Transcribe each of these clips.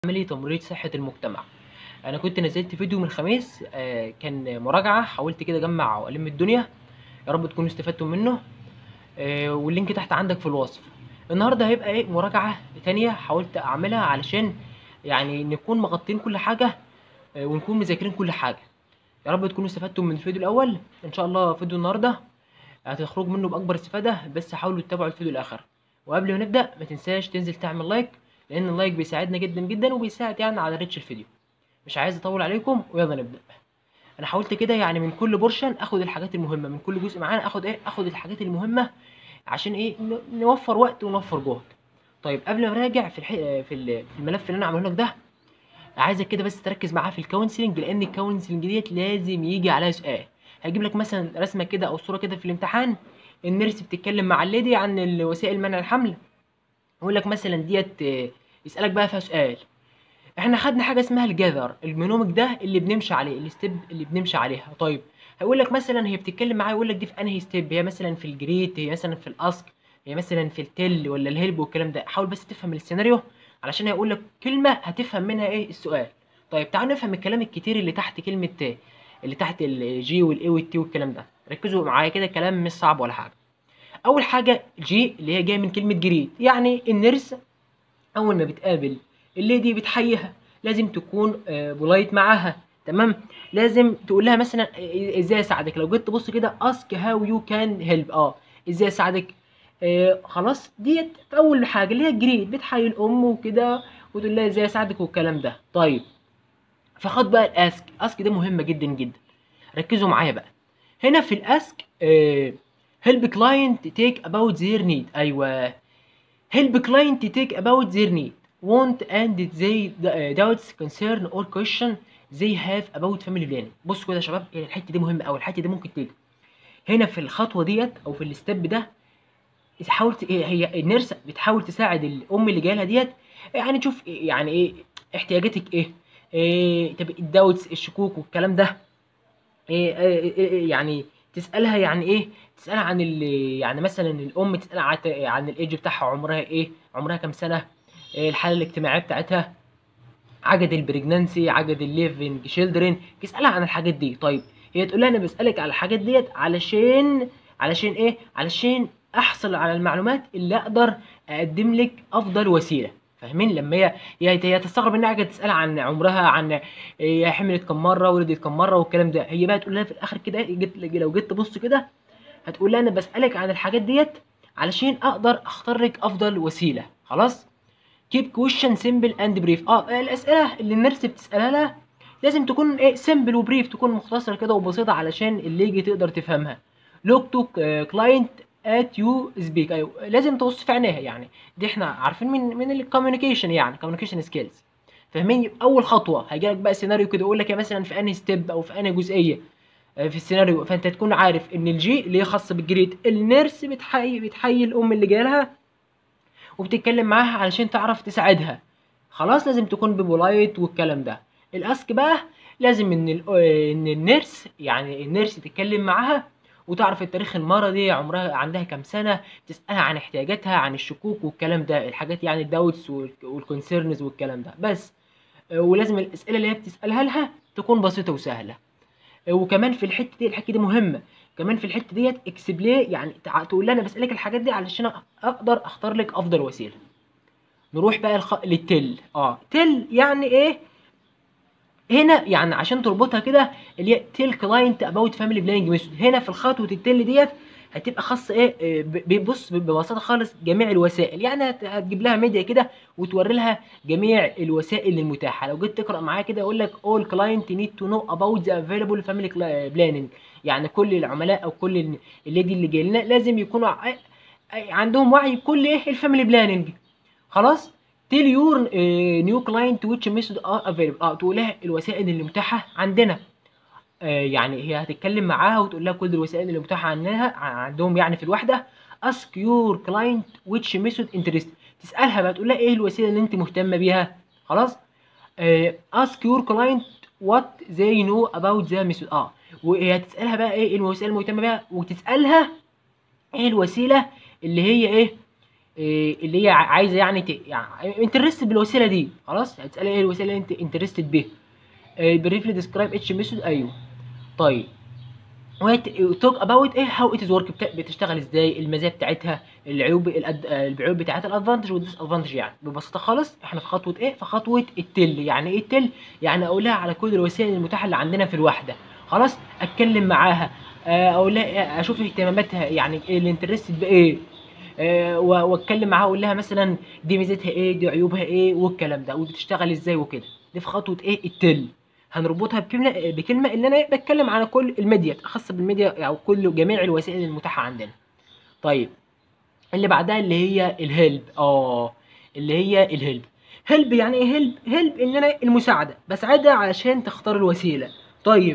عملي تمريض صحة المجتمع أنا كنت نزلت فيديو من الخميس آه، كان مراجعة حاولت كده أجمع وألم الدنيا يا رب تكونوا استفدتم منه آه، واللينك تحت عندك في الوصف النهاردة هيبقى إيه مراجعة تانية حاولت أعملها علشان يعني نكون مغطين كل حاجة آه، ونكون مذاكرين كل حاجة يا رب تكونوا استفدتم من الفيديو الأول إن شاء الله فيديو النهاردة هتخرجوا منه بأكبر استفادة بس حاولوا تتابعوا الفيديو الآخر وقبل ما نبدأ ما تنساش تنزل تعمل لايك لان اللايك بيساعدنا جدا جدا وبيساعد يعني على ريتش الفيديو مش عايز اطول عليكم ويلا نبدا انا حاولت كده يعني من كل بورشن اخد الحاجات المهمه من كل جزء معانا اخد ايه اخد الحاجات المهمه عشان ايه ن- نوفر وقت ونوفر جهد طيب قبل ما نراجع في الح... في ال- في الملف اللي انا عامله لك ده عايزك كده بس تركز معاه في الكونسلنج لان الكونسلنج ديت لازم يجي عليها سؤال هجيب لك مثلا رسمه كده او صوره كده في الامتحان النيرس بتتكلم مع الليدي عن الوسائل منع الحمل يقول لك مثلا ديت آه، يسألك بقى فيها سؤال احنا خدنا حاجة اسمها الجذر البرنامج ده اللي بنمشي عليه الستيب اللي بنمشي عليها طيب هيقول لك مثلا هي بتتكلم معايا يقول لك دي في انهي ستيب هي مثلا في الجريت هي مثلا في الاسك هي مثلا في التل ولا الهيلب والكلام ده حاول بس تفهم السيناريو علشان هيقول لك كلمة هتفهم منها ايه السؤال طيب تعالوا نفهم الكلام الكتير اللي تحت كلمة اللي تحت الجي والاي والتي والكلام ده ركزوا معايا كده كلام مش صعب ولا حاجة اول حاجة جي اللي هي جاية من كلمة جريت يعني النرس اول ما بتقابل الليدي بتحييها لازم تكون بولايت معاها تمام لازم تقول لها مثلا آه، ازاي اساعدك لو جيت تبص كده اسك هاو يو كان هيلب اه ازاي اساعدك آه خلاص ديت في اول حاجه اللي هي جريد بتحيي الام وكده وتقول لها ازاي اساعدك والكلام ده طيب فخد بقى الاسك اسك ده مهمه جدا جدا ركزوا معايا بقى هنا في الاسك هيلب كلاينت تيك اباوت زير نيد ايوه help client to take about their need want and they uh, doubts concern or question they have about family planning بصوا كده يا شباب الحته دي مهمه قوي الحته دي ممكن تيجي هنا في الخطوه ديت او في الستيب ده تحاول ت- هي النيرس بتحاول تساعد الام اللي جايه لها ديت يعني تشوف يعني ايه احتياجاتك ايه, إيه طب الداوتس الشكوك والكلام ده إيه إيه إيه يعني تسألها يعني ايه تسألها عن ال يعني مثلا الأم تسألها عن عن الإيدج بتاعها عمرها ايه عمرها كام سنة إيه الحالة الاجتماعية بتاعتها عدد البريجنانسي عدد الليفنج شيلدرن تسألها عن الحاجات دي طيب هي تقول لها انا بسألك على الحاجات ديت علشان علشان ايه علشان احصل على المعلومات اللي اقدر اقدم لك افضل وسيله فاهمين لما هي هي هي تستغرب انها حاجه تسالها عن عمرها عن هي حملت كم مره ولدت كم مره والكلام ده هي بقى تقول لها في الاخر كده جيت لو جيت تبص كده هتقول لها انا بسالك عن الحاجات ديت علشان اقدر اختار لك افضل وسيله خلاص كيب كويشن سيمبل اند بريف اه الاسئله اللي النرس بتسالها لها لازم تكون ايه سيمبل وبريف تكون مختصره كده وبسيطه علشان اللي يجي تقدر تفهمها لوك تو كلاينت ات يو سبيك ايوه لازم تبص في عينيها يعني دي احنا عارفين من من الكوميونيكيشن يعني كوميونيكيشن سكيلز فاهمين يبقى اول خطوه هيجي لك بقى سيناريو كده يقول لك يا مثلا في انهي ستيب او في انهي جزئيه آه، في السيناريو فانت تكون عارف ان الجي اللي هي خاصه بالجريد النيرس بتحيي بتحيي الام اللي جالها وبتتكلم معاها علشان تعرف تساعدها خلاص لازم تكون ببولايت والكلام ده الاسك بقى لازم ان ال- آه، ان النيرس يعني النيرس تتكلم معاها وتعرف التاريخ المرضي عمرها عندها كام سنه تسالها عن احتياجاتها عن الشكوك والكلام ده الحاجات يعني الداوتس والكونسيرنز والكلام ده بس آه، ولازم الاسئله اللي هي بتسالها لها تكون بسيطه وسهله آه، وكمان في الحته دي الحته دي مهمه كمان في الحته ديت اكسبلي يعني تع- تقول لها انا بسالك الحاجات دي علشان اقدر اختار لك افضل وسيله نروح بقى الخ... للتل اه تل يعني ايه هنا يعني عشان تربطها كده اللي هي تيل كلاينت اباوت فاميلي بلاننج ميثود هنا في الخطوه التل ديت هتبقى خاصه ايه إيه، ب- بيبص ببساطه خالص جميع الوسائل يعني هت- هتجيب لها ميديا كده وتوري لها جميع الوسائل المتاحه لو جيت تقرا معايا كده يقول لك all client need to know about the available family cla- planning يعني كل العملاء او كل ال- الليدي اللي جاي لنا لازم يكونوا ع- عندهم وعي بكل ايه الفاميلي بلاننج خلاص تيل يور نيو كلاينت which method are available اه تقول لها الوسائل اللي متاحه عندنا آه يعني هي هتتكلم معاها وتقول لها كل الوسائل اللي متاحه عندها عندهم يعني في الوحده ask your client which method interest تسالها بقى تقول لها ايه الوسيله اللي انت مهتمه بيها خلاص آه ask your client what they know about the method اه وهي هتسالها بقى ايه الوسائل المهتمه بيها وتسالها ايه الوسيله اللي هي ايه إيه اللي هي ع- عايزه يعني, ت... يعني انترست بالوسيله دي خلاص هتسالي ايه الوسيله اللي انت انترستد بيها بريفلي ديسكرايب اتش ميثود ايوه طيب توك اباوت ايه هاو ات ورك بتشتغل ازاي المزايا بتاعتها العيوب الأد... العيوب بتاعتها الادفانتج والديس ادفانتج يعني ببساطه خالص احنا في خطوه ايه في خطوه التل يعني ايه التل يعني اقولها على كل الوسائل المتاحه اللي عندنا في الوحده خلاص اتكلم معاها آه، اقول لها اشوف اهتماماتها يعني ايه الانترست بايه آه، و- واتكلم معاها اقول لها مثلا دي ميزتها ايه دي عيوبها ايه والكلام ده وبتشتغل ازاي وكده دي في خطوه ايه التل هنربطها بكلمه بكلمه اللي انا بتكلم على كل الميديا خاصه بالميديا او كل جميع الوسائل المتاحه عندنا طيب اللي بعدها اللي هي الهيلب اه اللي هي الهيلب هيلب يعني ايه هيلب هيلب ان انا المساعده بساعدها علشان تختار الوسيله طيب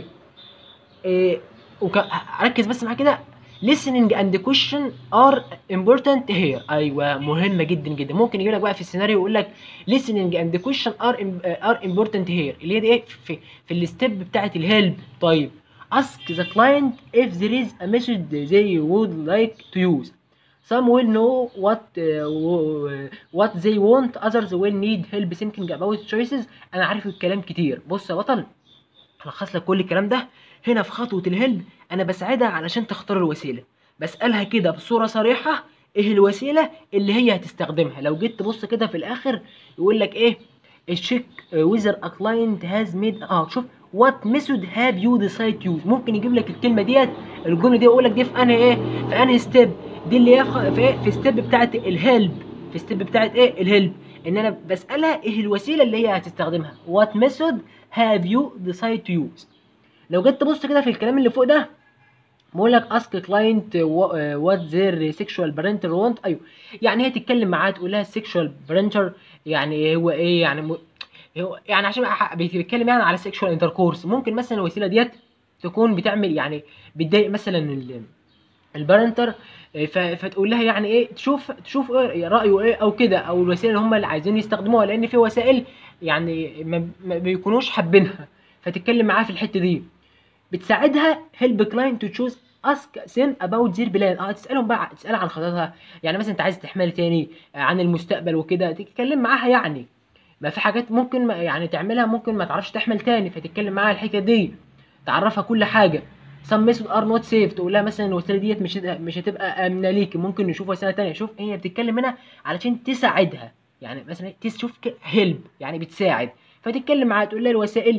إيه وك... ركز بس معايا كده listening and question are important here ايوه مهمه جدا جدا ممكن يجي لك بقى في السيناريو يقول لك listening and question are im- are important here اللي هي دي ايه في في الستيب بتاعت الهيلب طيب ask the client if there is a message they would like to use some will know what uh, w- what they want others will need help thinking about choices انا عارف الكلام كتير بص يا بطل هلخص لك كل الكلام ده هنا في خطوة الهلب أنا بساعدها علشان تختار الوسيلة بسألها كده بصورة صريحة إيه الوسيلة اللي هي هتستخدمها لو جيت تبص كده في الآخر يقول لك إيه الشيك whether a client has made اه شوف what method have you decided to use ممكن يجيب لك الكلمة ديت الجملة دي يقول لك دي في أنهي إيه في أنهي ستيب دي اللي هي خ- في إيه في ستيب بتاعت الهلب في ستيب بتاعت إيه الهلب إن أنا بسألها إيه الوسيلة اللي هي هتستخدمها what method have you decided to use لو جيت تبص كده في الكلام اللي فوق ده بقول لك اسك كلاينت وات زير سيكشوال برينتر وونت ايوه يعني هي تتكلم معاه تقول لها السيكشوال برينتر يعني هو ايه يعني م... هو يعني عشان ح- بيتكلم يعني على سيكشوال انتركورس ممكن مثلا الوسيله ديت تكون بتعمل يعني بتضايق مثلا ال- البارنتر ف- فتقول لها يعني ايه تشوف تشوف إيه رايه ايه او كده او الوسيله اللي هم اللي عايزين يستخدموها لان في وسائل يعني ما, ما بيكونوش حابينها فتتكلم معاها في الحته دي بتساعدها هيلب كلاينت تو تشوز اسك سين اباوت زير بلان اه تسالهم بقى تسالها عن خططها يعني مثلا انت عايز تحمل تاني آه، عن المستقبل وكده تتكلم معاها يعني ما في حاجات ممكن ما يعني تعملها ممكن ما تعرفش تحمل تاني فتتكلم معاها الحكايه دي تعرفها كل حاجه some method are not safe تقول لها مثلا الوسيله ديت مش هت- مش هتبقى امنه ليكي ممكن نشوف وسيله تانية شوف هي بتتكلم هنا علشان تساعدها يعني مثلا تشوف هيلب يعني بتساعد فتتكلم معاها تقول لها الوسائل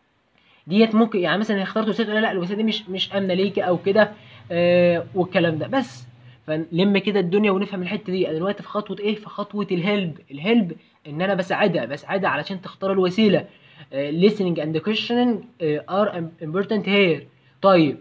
ديت ممكن يعني مثلا اخترت وسيله تقول لها لا الوسيله دي مش مش امنه ليكي او كده آه والكلام ده بس فنلم كده الدنيا ونفهم الحته دي انا دلوقتي في خطوه ايه في خطوه الهلب الهلب ان انا بساعدها بساعدها علشان تختار الوسيله آه listening and questioning آه are important here طيب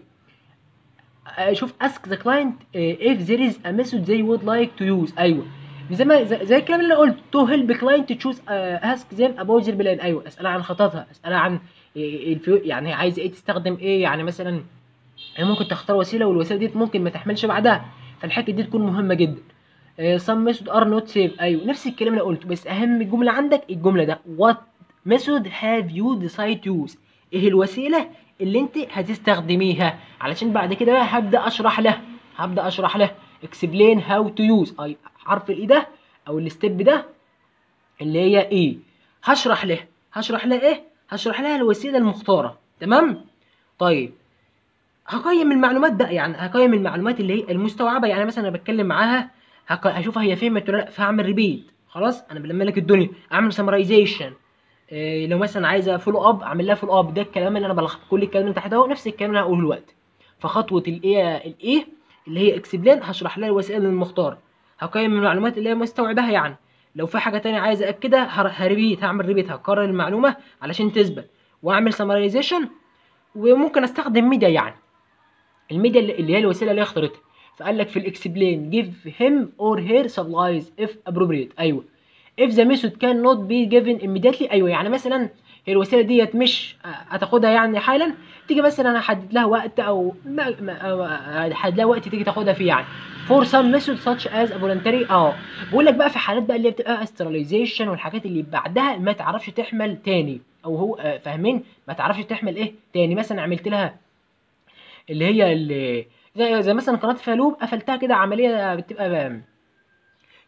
آه شوف ask the client آه if there is a method they would like to use ايوه زي ما زي, زي الكلام اللي انا قلت to help client to choose uh, ask them about their plan ايوه اسالها عن خططها اسالها عن إيه الفيو يعني هي عايزه ايه تستخدم ايه يعني مثلا هي ممكن تختار وسيله والوسيله دي ممكن ما تحملش بعدها فالحته دي تكون مهمه جدا آه، some method are not safe ايوه نفس الكلام اللي قلته بس اهم جمله عندك الجمله ده what method have you decided to use ايه الوسيله اللي انت هتستخدميها علشان بعد كده بقى هبدا اشرح له هبدا اشرح له explain how to use اي حرف الاي ده او الستيب ده اللي هي ايه هشرح له هشرح له ايه هشرح لها الوسيله المختاره تمام طيب هقيم المعلومات بقى يعني هقيم المعلومات اللي هي المستوعبه يعني مثلا انا بتكلم معاها هق- هشوفها هي فهمت ولا لا فهعمل ريبيت خلاص انا بلم لك الدنيا اعمل سمرايزيشن إيه لو مثلا عايزه فولو اب اعمل لها فولو اب ده الكلام اللي انا بلخص كل الكلام اللي تحت اهو نفس الكلام اللي انا هقوله دلوقتي فخطوه الايه الايه اللي هي اكسبلين هشرح لها الوسائل المختاره هقيم المعلومات اللي هي مستوعباها يعني لو في حاجه تانية عايز اكدها هر- هريبيت هعمل ريبيت هكرر المعلومه علشان تثبت واعمل سمرايزيشن وممكن استخدم ميديا يعني الميديا اللي اللي هي الوسيله اللي هي اختارتها فقال لك في الاكسبلين give him or her supplies if appropriate ايوه if the method cannot be given immediately ايوه يعني مثلا هي الوسيله ديت مش هتاخدها يعني حالا تيجي مثلا احدد لها وقت او ما ما- أو احدد لها وقت تيجي تاخدها فيه يعني for some method such as a voluntary اه بقول لك بقى في حالات بقى اللي هي بتبقى sterilization والحاجات اللي بعدها ما تعرفش تحمل تاني او هو آه، فاهمين ما تعرفش تحمل ايه تاني مثلا عملت لها اللي هي اللي زي, زي مثلا قناه فالوب قفلتها كده عمليه بتبقى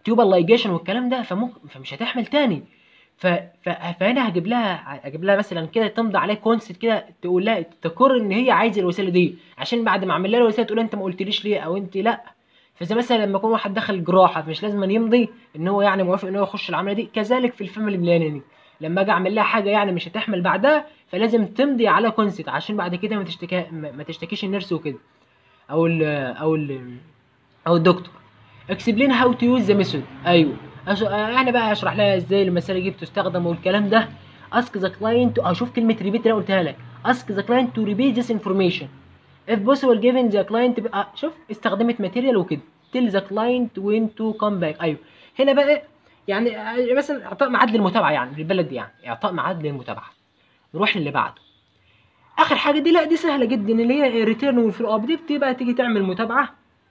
تيوبال لايجيشن والكلام ده فممكن فمش هتحمل تاني ف... ف... فانا هجيب لها هجيب لها مثلا كده تمضي عليه كونسيت كده تقول لها تقر ان هي عايزه الوسيله دي عشان بعد ما اعمل لها الوسيله تقول انت ما قلتليش ليه او انت لا فزي مثلا لما يكون واحد دخل جراحه مش لازم أن يمضي ان هو يعني موافق ان هو يخش العمليه دي كذلك في الفاميلي بلاننج لما اجي اعمل لها حاجه يعني مش هتحمل بعدها فلازم تمضي على كونسيت عشان بعد كده ما تشتكي ما ما تشتكيش النيرس وكده او ال او ال او الدكتور اكسبلين هاو تو يوز ذا ميثود ايوه أش... انا بقى اشرح لها ازاي المساله دي بتستخدم والكلام ده اسك ذا كلاينت اشوف كلمه ريبيت اللي أنا قلتها لك اسك ذا كلاينت تو ريبيت ذيس انفورميشن if possible given the client بقى شوف استخدمت ماتيريال وكده tell the client when to come back ايوه هنا بقى يعني آه، مثلا اعطاء ميعاد للمتابعه يعني للبلد دي يعني اعطاء ميعاد للمتابعه نروح للي بعده اخر حاجه دي لا دي سهله جدا اللي هي ريتيرن والفولو اب دي بتبقى تيجي تعمل متابعه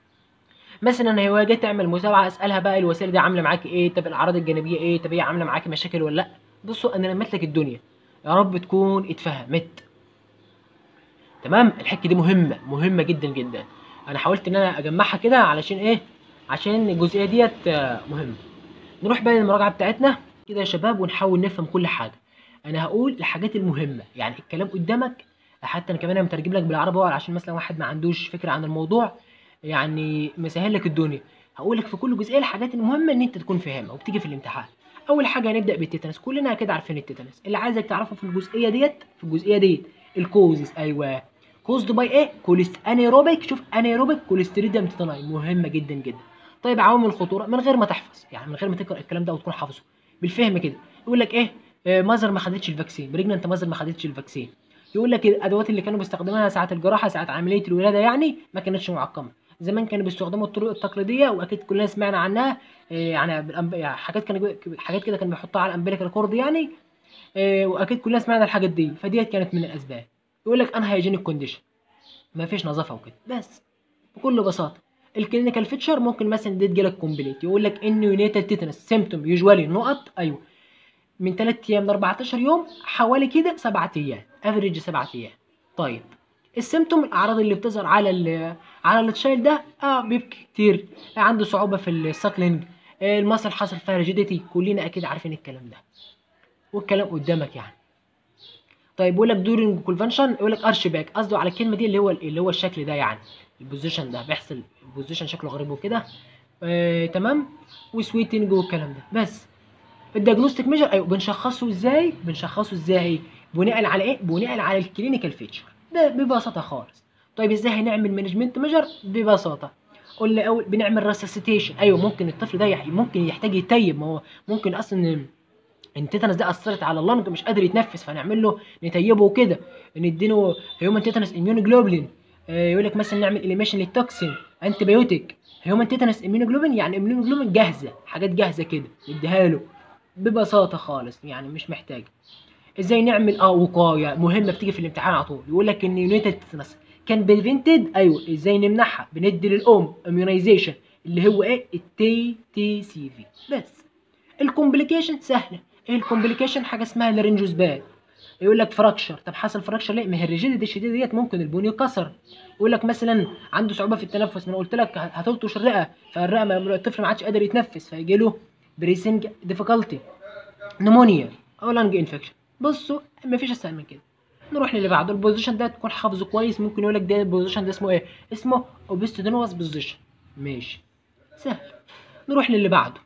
مثلا هي جت تعمل متابعه اسالها بقى الوسيله دي عامله معاكي ايه طب الاعراض الجانبيه ايه طب هي عامله معاكي مشاكل ولا لا بصوا انا لميت لك الدنيا يا رب تكون اتفهمت تمام الحته دي مهمه مهمه جدا جدا انا حاولت ان انا اجمعها كده علشان ايه عشان الجزئيه ديت آه، مهمه نروح بقى للمراجعه بتاعتنا كده يا شباب ونحاول نفهم كل حاجه انا هقول الحاجات المهمه يعني الكلام قدامك حتى انا كمان أنا مترجم لك بالعربي اهو عشان مثلا واحد ما عندوش فكره عن الموضوع يعني مسهل لك الدنيا هقول لك في كل جزئيه الحاجات المهمه ان انت تكون فاهمها وبتيجي في الامتحان اول حاجه هنبدا بالتيتانس كلنا كده عارفين التيتانس اللي عايزك تعرفه في الجزئيه ديت في الجزئيه ديت الكوزز ايوه كوزد باي ايه كوليست انيروبيك شوف انيروبيك كوليستريديوم تيتاناي مهمه جدا جدا طيب عوامل الخطوره من غير ما تحفظ يعني من غير ما تقرا الكلام ده وتكون حافظه بالفهم كده يقول لك ايه آه، مازر ما خدتش الفاكسين بريجننت مازر ما خدتش الفاكسين يقول لك الادوات اللي كانوا بيستخدموها ساعه الجراحه ساعه عمليه الولاده يعني ما كانتش معقمه زمان كانوا بيستخدموا الطرق التقليديه واكيد كلنا سمعنا عنها آه، يعني بالأنب- يعني حاجات كانوا حاجات كده كانوا بيحطوها على الامبليكال كورد يعني آه، واكيد كلنا سمعنا الحاجات دي فديت كانت من الاسباب يقول لك انا هيجينيك كونديشن ما فيش نظافه وكده بس بكل بساطه الكلينيكال فيتشر ممكن مثلا دي تجيلك كومبليت يقول لك ان يونيتال تيتانس سيمتوم يوجوالي نقط ايوه من 3 ايام ل 14 يوم حوالي كده 7 ايام افريج 7 ايام طيب السيمتوم الاعراض اللي بتظهر على ال على التشايلد ده اه بيبكي كتير عنده صعوبه في الساكلينج آه المصل حصل فيها ريجيديتي كلنا اكيد عارفين الكلام ده والكلام قدامك يعني طيب يقول لك دورينج كونفنشن يقول لك ارش باك قصده على الكلمه دي اللي هو اللي هو الشكل ده يعني البوزيشن ده بيحصل البوزيشن شكله غريب وكده آه تمام وسويتنج والكلام ده بس الدياجنوستيك ميجر ايوه بنشخصه ازاي بنشخصه ازاي بناء على ايه بناء على الكلينيكال فيتشر ده ببساطه خالص طيب ازاي هنعمل مانجمنت ميجر ببساطه قلنا اول بنعمل ريسسيتيشن ايوه ممكن الطفل ده يح- ممكن يحتاج يتيب ما هو ممكن اصلا التيتانس ده اثرت على اللنج مش قادر يتنفس فنعمل له نتيبه وكده نديله هيومن تيتانس اميون جلوبلين يقول لك مثلا نعمل اليميشن للتوكسين انتي بايوتيك هيومن تيتانس اميون جلوبين يعني اميون جلوبين جاهزه حاجات جاهزه كده نديها له ببساطه خالص يعني مش محتاج ازاي نعمل اه وقايه مهمه بتيجي في الامتحان على طول يقول لك ان يونيتد تيتانس كان بريفنتد ايوه ازاي نمنعها بندي للام اميونيزيشن اللي هو ايه التي تي سي في بس الكومبليكيشن سهله ايه الكومبليكيشن حاجه اسمها الرينجوس باد يقول لك فراكشر طب حصل فراكشر ليه ما هي الريجيديتي الشديده ديت ممكن البون يتكسر يقول لك مثلا عنده صعوبه في التنفس ما انا قلت لك هتلطش الرئه فالرئه ما- الطفل ما عادش قادر يتنفس فيجي له بريسنج ديفيكالتي نمونيا او لانج انفكشن بصوا ما فيش اسهل من كده نروح للي بعده البوزيشن ده تكون حافظه كويس ممكن يقول لك ده البوزيشن ده اسمه ايه اسمه اوبستينوس بوزيشن ماشي سهل نروح للي بعده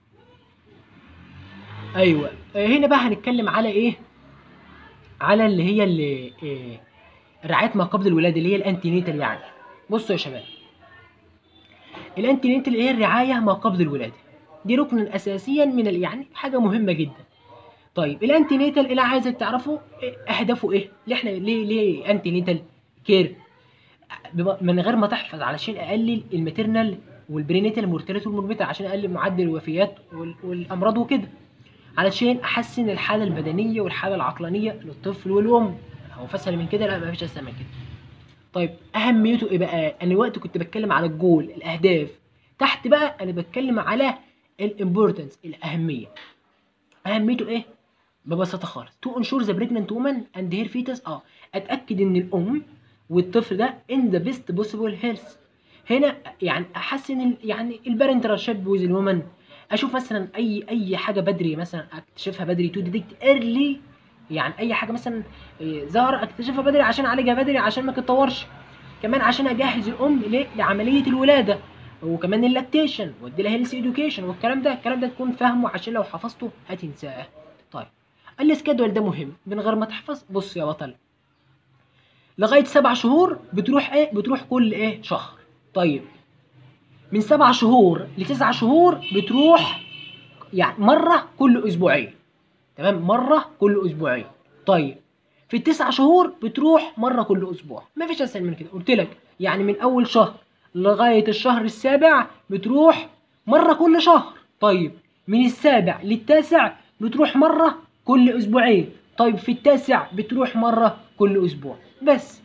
ايوه آه، هنا بقى هنتكلم على ايه على اللي هي اللي إيه رعايه ما قبل الولاده اللي هي الانتينيتال يعني بصوا يا شباب الانتينيتال هي الرعايه ما قبل الولاده دي ركن اساسيا من ال- يعني حاجه مهمه جدا طيب الانتينيتال اللي عايزك تعرفه إيه اهدافه ايه ليه احنا ليه ليه انتينيتال كير بم- من غير ما تحفظ علشان اقلل الماتيرنال والبرينيتال مورتاليتي والموربيتا عشان اقلل معدل الوفيات وال- والامراض وكده علشان احسن الحاله البدنيه والحاله العقلانيه للطفل والام هو فسهل من كده لا ما فيش اسهل من كده طيب اهميته ايه بقى انا وقت كنت بتكلم على الجول الاهداف تحت بقى انا بتكلم على الامبورتنس الاهميه اهميته ايه ببساطه خالص تو انشور ذا بريجننت وومن اند هير فيتس اه اتاكد ان الام والطفل ده ان ذا بيست بوسيبل هيلث هنا يعني احسن ال- يعني البارنتال شيب ويز الومن اشوف مثلا اي اي حاجه بدري مثلا اكتشفها بدري تو ديتكت ايرلي يعني اي حاجه مثلا إيه، ظاهره اكتشفها بدري عشان اعالجها بدري عشان ما تتطورش كمان عشان اجهز الام ل- لعمليه الولاده وكمان اللاكتيشن وادي لها هيلث اديوكيشن والكلام ده الكلام ده تكون فاهمه عشان لو حفظته هتنساه طيب السكادول ده مهم من غير ما تحفظ بص يا بطل لغايه سبع شهور بتروح ايه بتروح كل ايه شهر طيب من سبع شهور لتسع شهور بتروح يعني مره كل اسبوعين تمام مره كل اسبوعين طيب في التسع شهور بتروح مره كل اسبوع ما فيش اسهل من كده قلت لك يعني من اول شهر لغايه الشهر السابع بتروح مره كل شهر طيب من السابع للتاسع بتروح مره كل اسبوعين طيب في التاسع بتروح مره كل اسبوع بس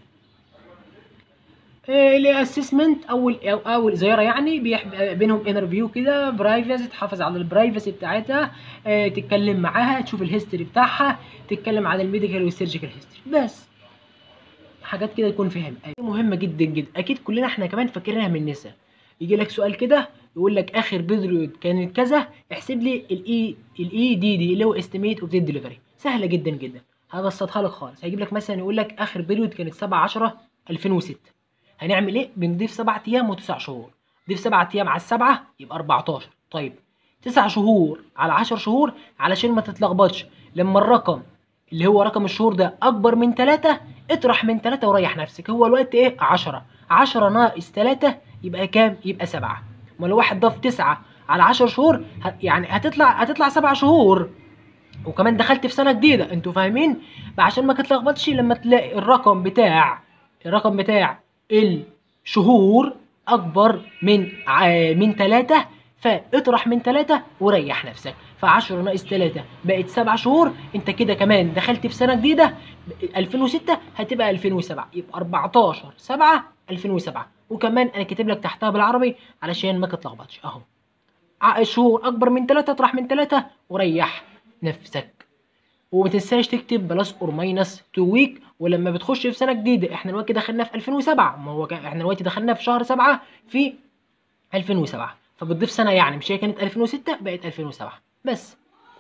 الاسسمنت اول أو اول زياره يعني بيح- بينهم انترفيو كده برايفسي تحافظ على البرايفسي بتاعتها آه، تتكلم معاها تشوف الهيستوري بتاعها تتكلم عن الميديكال والسيرجيكال هيستوري بس حاجات كده تكون فاهم مهمه جدا جدا اكيد كلنا احنا كمان فاكرينها من النساء يجي لك سؤال كده يقول لك اخر بيريود كانت كذا احسب لي الاي الاي دي دي اللي هو استيميت اوف ديليفري سهله جدا جدا هبسطها لك خالص هيجيب لك مثلا يقول لك اخر بيريود كانت 7 10 2006 هنعمل ايه بنضيف 7 ايام و9 شهور ضيف 7 ايام على السبعه يبقى 14 طيب 9 شهور على 10 شهور علشان ما تتلخبطش لما الرقم اللي هو رقم الشهور ده اكبر من 3 اطرح من 3 وريح نفسك هو الوقت ايه 10 10 ناقص 3 يبقى كام يبقى 7 ما لو واحد ضاف 9 على 10 شهور ه- يعني هتطلع هتطلع 7 شهور وكمان دخلت في سنه جديده انتوا فاهمين عشان ما تتلخبطش لما تلاقي الرقم بتاع الرقم بتاع الشهور اكبر من ع- من 3 فاطرح من 3 وريح نفسك ف10 ناقص 3 بقت 7 شهور انت كده كمان دخلت في سنه جديده 2006 هتبقى 2007 يبقى 14 7 2007 وكمان انا كاتب لك تحتها بالعربي علشان ما تتلخبطش اهو ع- شهور اكبر من 3 اطرح من 3 وريح نفسك وما تنساش تكتب بلس اور ماينس تو ويك ولما بتخش في سنه جديده احنا دلوقتي دخلنا في 2007 ما هو كان- احنا دلوقتي دخلنا في شهر 7 في 2007 فبتضيف سنه يعني مش هي كانت 2006 بقت 2007 بس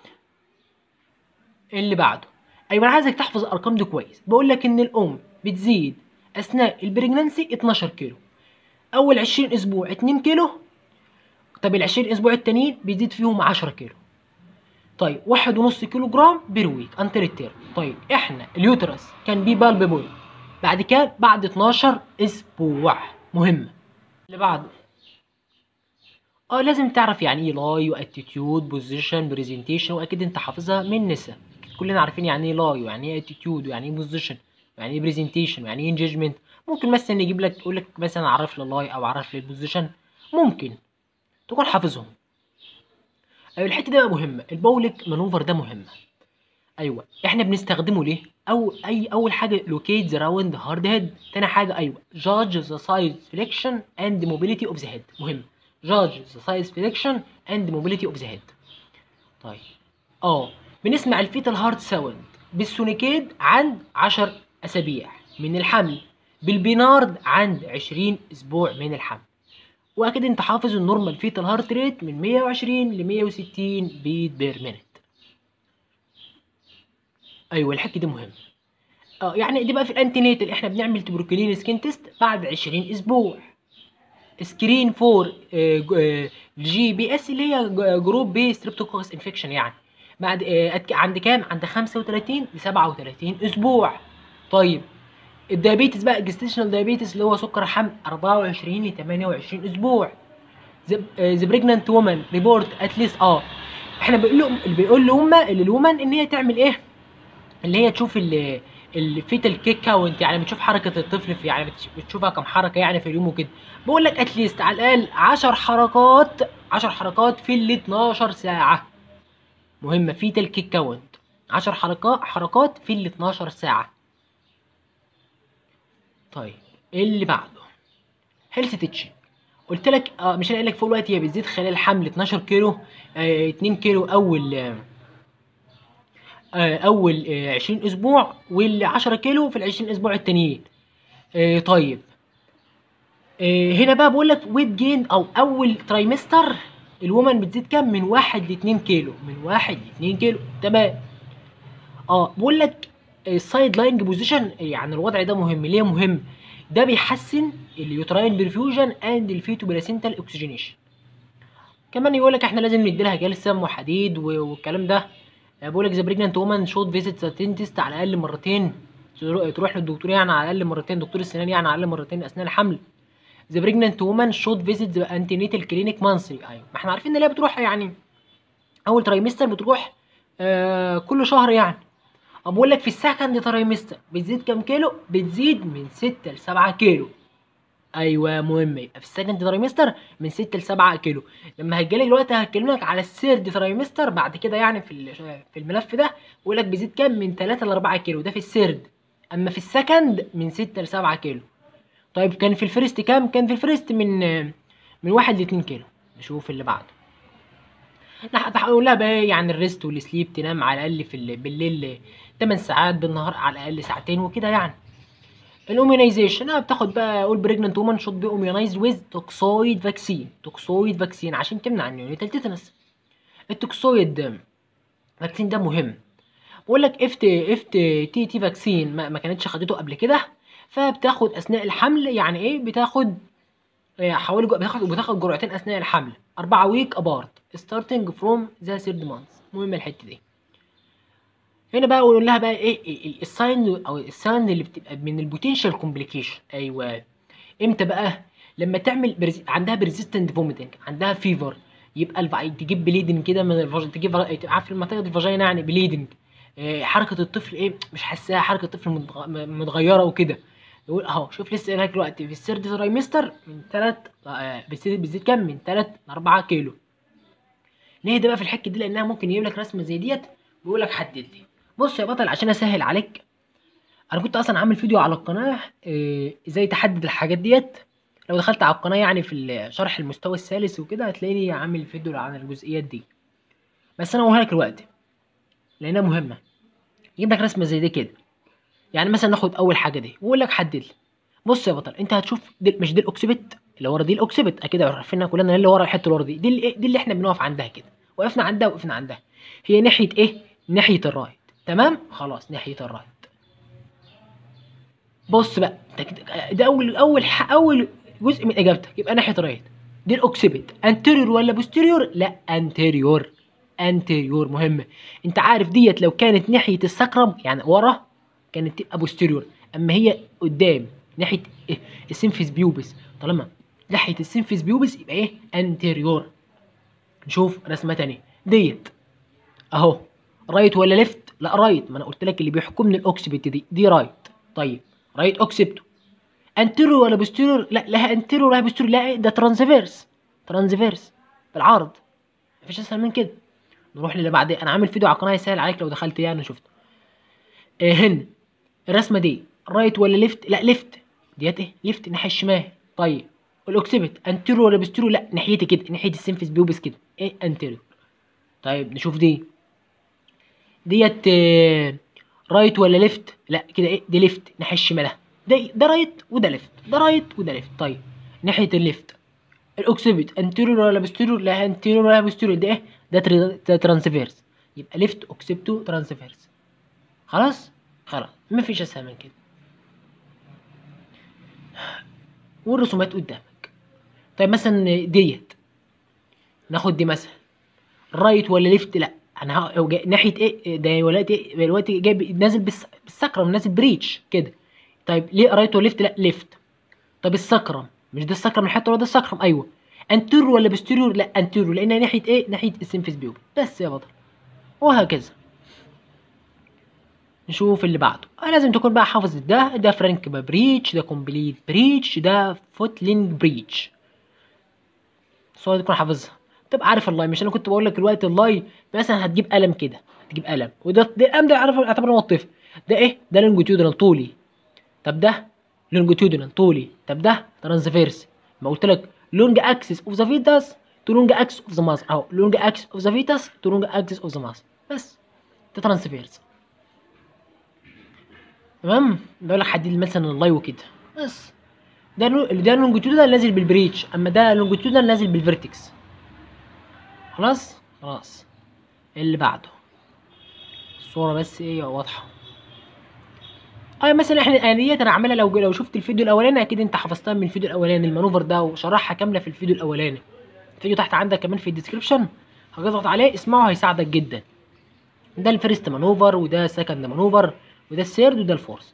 اللي بعده ايوه انا عايزك تحفظ الارقام دي كويس بقول لك ان الام بتزيد اثناء البريجنانسي 12 كيلو اول 20 اسبوع 2 كيلو طب ال 20 اسبوع التانيين بيزيد فيهم 10 كيلو طيب واحد ونص كيلو جرام بير ويك انتر التيرم طيب احنا اليوترس كان بيه بالبيبل بعد كده بعد 12 اسبوع مهمه اللي بعده اه لازم تعرف يعني ايه لاي واتيتيود بوزيشن برزنتيشن واكيد انت حافظها من نسا كلنا عارفين يعني ايه لاي ويعني ايه اتيتيود ويعني ايه بوزيشن ويعني ايه برزنتيشن ويعني ايه انجيجمنت ممكن مثلا يجيب لك يقول لك مثلا عرف لي اللاي او عرف لي البوزيشن ممكن تكون حافظهم ايوه الحته دي بقى مهمه البولك مانوفر ده مهم ايوه احنا بنستخدمه ليه او اي اول حاجه لوكيت ذا راوند هارد هيد تاني حاجه ايوه جادج ذا سايز فليكشن اند موبيليتي اوف ذا هيد مهم جادج ذا سايز فليكشن اند موبيليتي اوف ذا هيد طيب اه بنسمع الفيتال هارت ساوند بالسونيكيد عند 10 اسابيع من الحمل بالبينارد عند 20 اسبوع من الحمل واكيد انت حافظ النورمال فيتال هارت ريت من 120 ل 160 بيت بير مينت ايوه الحكي ده مهم اه يعني دي بقى في الانتينيتال احنا بنعمل تبروكلين سكين تيست بعد 20 اسبوع سكرين فور جي بي اس اللي هي جروب بي ستريبتوكوكس انفكشن يعني بعد آه، أتك- عند كام عند 35 ل 37 اسبوع طيب الدايابيتس بقى جستيشنال دايابيتس اللي هو سكر حمل 24 ل 28 اسبوع ذا بريجنانت وومن ريبورت اتليست اه احنا بنقول لهم اللي بيقول لهم للومن ان هي تعمل ايه اللي هي تشوف ال الفيتال كيك كاونت يعني بتشوف حركه الطفل في يعني بتش- بتشوفها كم حركه يعني في اليوم وكده بقول لك اتليست على الاقل 10 حركات 10 حركات في ال 12 ساعه مهمه فيتال كيك كاونت 10 حركات حركات في ال 12 ساعه طيب اللي بعده هيلث تيتشنج قلت لك اه مش انا قايل لك فوق الوقت هي بتزيد خلال الحمل 12 كيلو آه 2 كيلو اول آه آه، اول آه، 20 اسبوع وال 10 كيلو في ال 20 اسبوع التانيين آه، طيب آه، هنا بقى بقول لك ويت جين او اول ترايمستر الومن بتزيد كام من واحد لاتنين كيلو من واحد لاتنين كيلو تمام اه بقول لك السايد لاينج بوزيشن يعني الوضع ده مهم ليه مهم ده بيحسن اليوتراين برفيوجن اند الفيتو بلاسنتال اوكسجينيشن كمان يقول لك احنا لازم ندي لها كالسيوم وحديد و- والكلام ده بقول لك ذا بريجننت وومن شوت فيزيت ذا دنتست على الاقل مرتين ترو- تروح للدكتور يعني على الاقل مرتين دكتور السنان يعني على الاقل مرتين اثناء الحمل ذا بريجننت وومن شوت فيزيت ذا انتينيتال كلينيك مانثلي ايوه ما احنا عارفين ان هي بتروح يعني اول ترايمستر بتروح آه كل شهر يعني أه بقول لك في السكند ترايمستر بتزيد كام كيلو بتزيد من 6 ل 7 كيلو ايوه مهم يبقى في السكند ترايمستر من 6 ل 7 كيلو لما هتجيلك دلوقتي هكلمك على السيرد ترايمستر بعد كده يعني في ال- في الملف ده بقول لك بيزيد كام من 3 ل 4 كيلو ده في السيرد اما في السكند من 6 ل 7 كيلو طيب كان في الفيرست كام كان في الفيرست من من 1 ل 2 كيلو نشوف اللي بعده لا هقول لها بقى إيه يعني الريست والسليب تنام على الاقل في ال- بالليل 8 ساعات بالنهار على الاقل ساعتين وكده يعني الاوميونايزيشن اه بتاخد بقى اول بريجننت وومن شوت بي اوميونايز ويز توكسويد فاكسين توكسويد فاكسين عشان تمنع النيونيتال تيتانس التوكسويد فاكسين ده مهم بقول لك افت افت تي تي فاكسين ما, ما كانتش خدته قبل كده فبتاخد اثناء الحمل يعني ايه بتاخد آه، حوالي جو- بتاخد بتاخد جرعتين اثناء الحمل أربعة ويك ابارت ستارتنج فروم ذا ثيرد مانث مهم الحته دي هنا بقى اقول لها بقى ايه إيه- إيه الساين او الساين اللي بتبقى من البوتنشال كومبليكيشن ايوه امتى بقى لما تعمل برز... عندها بريزيستنت فوميتنج عندها فيفر يبقى الف... تجيب بليدنج كده من الفاجينا تجيب عارف المنطقه الفاجينا يعني بليدنج إيه حركه الطفل ايه مش حاساها حركه الطفل متغ... م- متغيره وكده يقول اهو شوف لسه هناك دلوقتي في السيرد ترايمستر من 3 آه بتزيد بتزيد كام من 3 ل 4 كيلو نهدى بقى في الحكه دي لانها ممكن يجيب لك رسمه زي ديت ويقول لك حدد لي بص يا بطل عشان اسهل عليك انا كنت اصلا عامل فيديو على القناه إيه، ازاي تحدد الحاجات ديت لو دخلت على القناه يعني في ال- شرح المستوى الثالث وكده هتلاقيني عامل فيديو عن الجزئيات دي بس انا هقولها لك دلوقتي لانها مهمه يجيب لك رسمه زي دي كده يعني مثلا ناخد اول حاجه دي ويقول لك حدد لي بص يا بطل انت هتشوف دي مش دي الاوكسبت اللي ورا دي الاوكسبت اكيد عارفينها كلنا اللي ورا الحته اللي ورا دي دي اللي, دي اللي احنا بنقف عندها كده وقفنا عندها وقفنا عندها هي ناحيه ايه ناحيه الرايت تمام خلاص ناحيه الرايت بص بقى انت كده- ده اول اول ح- اول جزء من اجابتك يبقى ناحيه الرايت دي الاوكسبت انتيريور ولا بوستيريور لا انتيريور انتيريور مهمه انت عارف ديت لو كانت ناحيه السكرم يعني ورا كانت تبقى بوستيريور اما هي قدام ناحيه إيه؟ السيمفيس بيوبس طالما ناحيه السيمفيس بيوبس يبقى ايه انتيريور نشوف رسمه تانية ديت اهو رايت ولا ليفت لا رايت ما انا قلت لك اللي بيحكمني الاوكسبت دي دي رايت طيب رايت اوكسبتو انتيريور ولا بوستيريور لا لها انتيريور ولا بوستيريور لا ده ترانسفيرس ترانسفيرس بالعرض مفيش اسهل من كده نروح للي بعدين انا عامل فيديو على القناه يسهل عليك لو دخلت يعني شفت آه هنا الرسمه دي رايت ولا ليفت لا ليفت ديت ايه ليفت الناحيه الشمال طيب والاوكسبت انتيريور ولا بوستيريور لا ناحيتي كده ناحيه السيمفيس بيوبس كده ايه انتيريور طيب نشوف دي ديت آه، رايت ولا ليفت لا كده ايه دي ليفت ناحيه الشمال ده ده رايت وده ليفت ده رايت وده ليفت طيب ناحيه الليفت الاوكسبت انتيريور ولا بوستيريور لا انتيريور ولا بوستيريور ده ايه ده, تر... ده ترانسفيرس يبقى ليفت اوكسبتو ترانسفيرس خلاص خلاص مفيش اسهل من كده والرسومات قدامك طيب مثلا ديت ناخد دي مثلا رايت ولا ليفت لا انا ه- جاي- ناحيه ايه ده دلوقتي دلوقتي جاي نازل بالس- بالسكرم نازل بريتش كده طيب ليه رايت ولا ليفت لا ليفت طب السكرم مش ده السكرم الحته ولا ده السكرم ايوه انتيريور ولا بوستيريور لا انتيريور لانها ناحيه ايه ناحيه السيمفيس بيوب بس يا بطل وهكذا نشوف اللي بعده آه لازم تكون بقى حافظ ده ده فرانك بريتش ده كومبليت بريتش ده فوتلينج بريتش الصورة تكون حافظها تبقى عارف اللاي مش انا كنت بقول لك دلوقتي اللاي مثلا هتجيب قلم كده هتجيب قلم وده ده القلم ده عارف اعتبره موطف ده ايه ده لونجيتيودنال طولي طب ده لونجيتيودنال طولي طب ده ترانسفيرس ما قلت لك لونج اكسس اوف ذا فيتاس تو لونج اكسس اوف ذا ماس اهو لونج اكسس اوف ذا فيتاس تو لونج اكسس اوف ذا ماس بس ده ترانسفيرس تمام بقول لك حدد مثلا اللاي وكده بس ده لو- ده لونجيتيودنال نازل بالبريتش اما ده لونجيتيودنال نازل بالفيرتكس خلاص خلاص اللي بعده الصورة بس ايه واضحة اه مثلا احنا الاليات انا عاملها لو لو شفت الفيديو الاولاني اكيد انت حفظتها من الفيديو الاولاني المانوفر ده وشرحها كامله في الفيديو الاولاني الفيديو تحت عندك كمان في الديسكربشن هتضغط عليه اسمعه هيساعدك جدا ده الفيرست مانوفر وده سكند مانوفر وده السيرد وده الفورس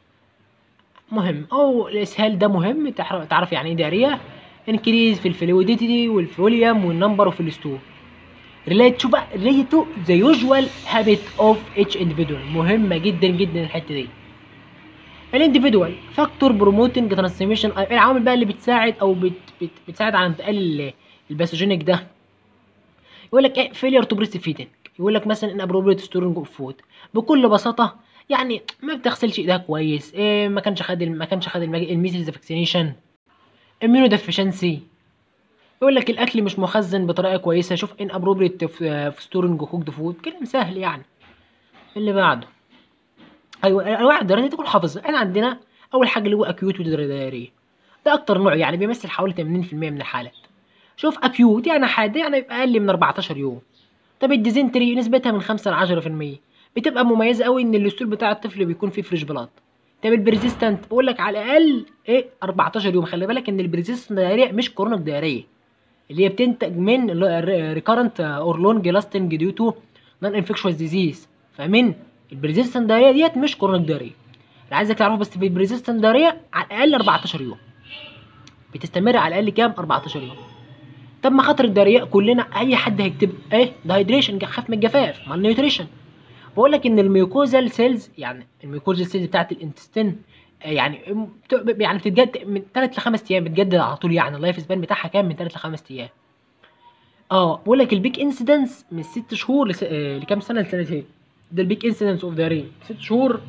مهم او الاسهال ده مهم تعرف تعرف يعني ايه داريه انكريز في الفلويديتي والفوليوم والنمبر اوف الستور ريليت شوف بقى ريليت تو ذا يوجوال هابت اوف اتش individual مهمه جدا جدا الحته دي الانديفيدوال فاكتور بروموتنج ترانسميشن العوامل بقى اللي بتساعد او بت بت بتساعد على انتقال الباثوجينيك ده يقول لك ايه فيلير تو بريست فيدنج يقول لك مثلا ان ابروبريت ستورنج اوف فود بكل بساطه يعني ما بتغسلش ايدها كويس إيه ما كانش خد ما كانش خد الميسلز فاكسينيشن اميونو ديفيشنسي يقول لك الاكل مش مخزن بطريقه كويسه شوف ان ابروبريت في ستورنج كوكد فود كلام سهل يعني اللي بعده ايوه انواع الدراريه تكون حافظها احنا عندنا اول حاجه اللي هو اكيوت ودراريه ده اكتر نوع يعني بيمثل حوالي 80% من الحالات شوف اكيوت يعني حاده يعني يبقى اقل من 14 يوم طب الديزنتري نسبتها من 5 ل 10% بتبقى مميزه قوي ان الستول بتاع الطفل بيكون فيه فريش بلاد طب البريزيستنت بقول لك على الاقل ايه 14 يوم خلي بالك ان البريزيستنت دايريه مش كورونيك دايريه اللي هي بتنتج من ريكارنت اور لونج لاستنج ديو تو نون انفكشوس ديزيز فاهمين البريزيستنت دايريه ديت مش كورونيك دايريه انا عايزك تعرفه بس في البريزيستنت دايريه على الاقل 14 يوم بتستمر على الاقل كام 14 يوم طب ما خاطر الدايريه كلنا اي حد هيكتب ايه دهيدريشن خاف من الجفاف مال نيوتريشن بقول لك ان الميوكوزال سيلز يعني الميوكوزال سيلز بتاعت الانتستين يعني يعني بتتجدد من 3 ل 5 ايام بتجدد على طول يعني اللايف سبان بتاعها كام من 3 ل 5 ايام اه بقول لك البيك انسيدنس من 6 شهور لس... آه لكام سنه لسنتين ده البيك انسيدنس اوف ذا رين 6 شهور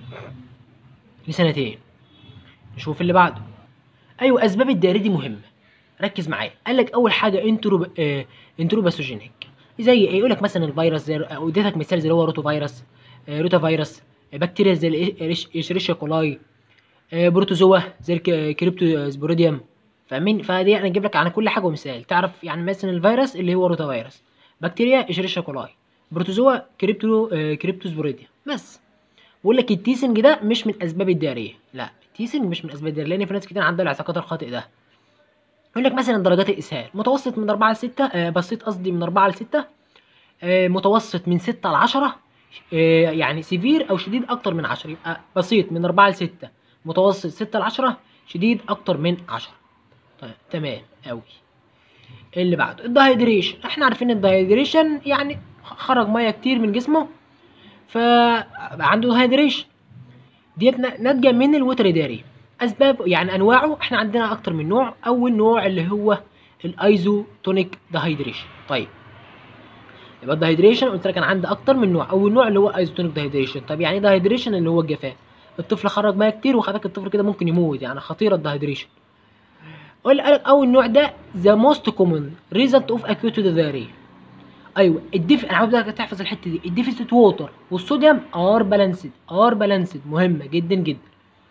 لسنتين نشوف اللي بعده ايوه اسباب الدياريه دي مهمه ركز معايا قال لك اول حاجه انترو آه انترو باثوجينيك زي ايه يقول لك مثلا الفيروس زي اديتك مثال زي اللي هو روتو فيروس آه روتا فيروس آه بكتيريا زي الاشريشيا كولاي آه بروتوزوا زي الكريبتو سبوريديوم فاهمين فدي انا اجيب لك عن كل حاجه مثال تعرف يعني مثلا الفيروس اللي هو روتا فيروس بكتيريا اشريشيا كولاي بروتوزوا كريبتو آه كريبتو سبوريديوم بس بقول لك التيسنج ده مش من اسباب الدياريه لا التيسنج مش من اسباب الدياريه لان في ناس كتير عندها الاعتقاد الخاطئ ده يقول لك مثلا درجات الاسهال متوسط من 4 ل 6 آه بسيط قصدي من 4 ل 6 آه متوسط من 6 ل 10 آه يعني سيفير او شديد اكتر من 10 يبقى بسيط من 4 ل 6 متوسط 6 ل 10 شديد اكتر من 10 طيب تمام قوي اللي بعده الدهيدريشن احنا عارفين الدهيدريشن يعني خرج ميه كتير من جسمه فعنده دهيدريشن ديت ناتجه من الوتر داري اسباب يعني انواعه احنا عندنا اكتر من نوع اول نوع اللي هو الايزوتونيك دهيدريشن طيب يبقى الدهيدريشن قلت لك انا عندي اكتر من نوع اول نوع اللي هو ايزوتونيك دهيدريشن طب يعني ايه دهيدريشن اللي هو الجفاف الطفل خرج ميه كتير وخدك الطفل كده ممكن يموت يعني خطيره الدهيدريشن قال لك اول نوع ده ذا موست كومن ريزلت اوف اكيوت دياريا ايوه الديف انا عاوزك تحفظ الحته دي الديفيسيت ووتر والصوديوم ار بالانسد ار بالانسد مهمه جدا جدا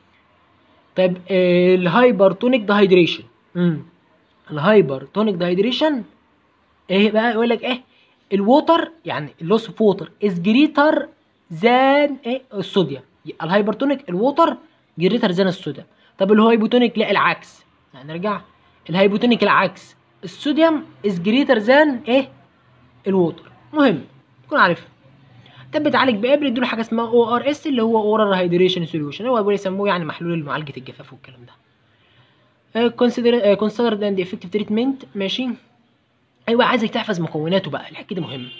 طيب آه الهايبرتونيك دهيدريشن امم الهايبرتونيك دهيدريشن ايه بقى يقول لك ايه الووتر يعني اللوس اوف ووتر از جريتر ذان ايه الصوديوم الهايبرتونيك الووتر جريتر ذان الصوديوم طب الهايبوتونيك لا العكس يعني نرجع الهايبوتونيك العكس الصوديوم از جريتر ذان ايه الووتر مهم تكون عارفها طب بتعالج بابر يدوا حاجه اسمها او ار اس اللي هو اورال هايدريشن سوليوشن هو بيسموه يعني محلول لمعالجه الجفاف والكلام ده كونسيدر كونسيدرد اند افكتيف تريتمنت ماشي ايوه عايزك تحفظ مكوناته بقى الحكي ده مهم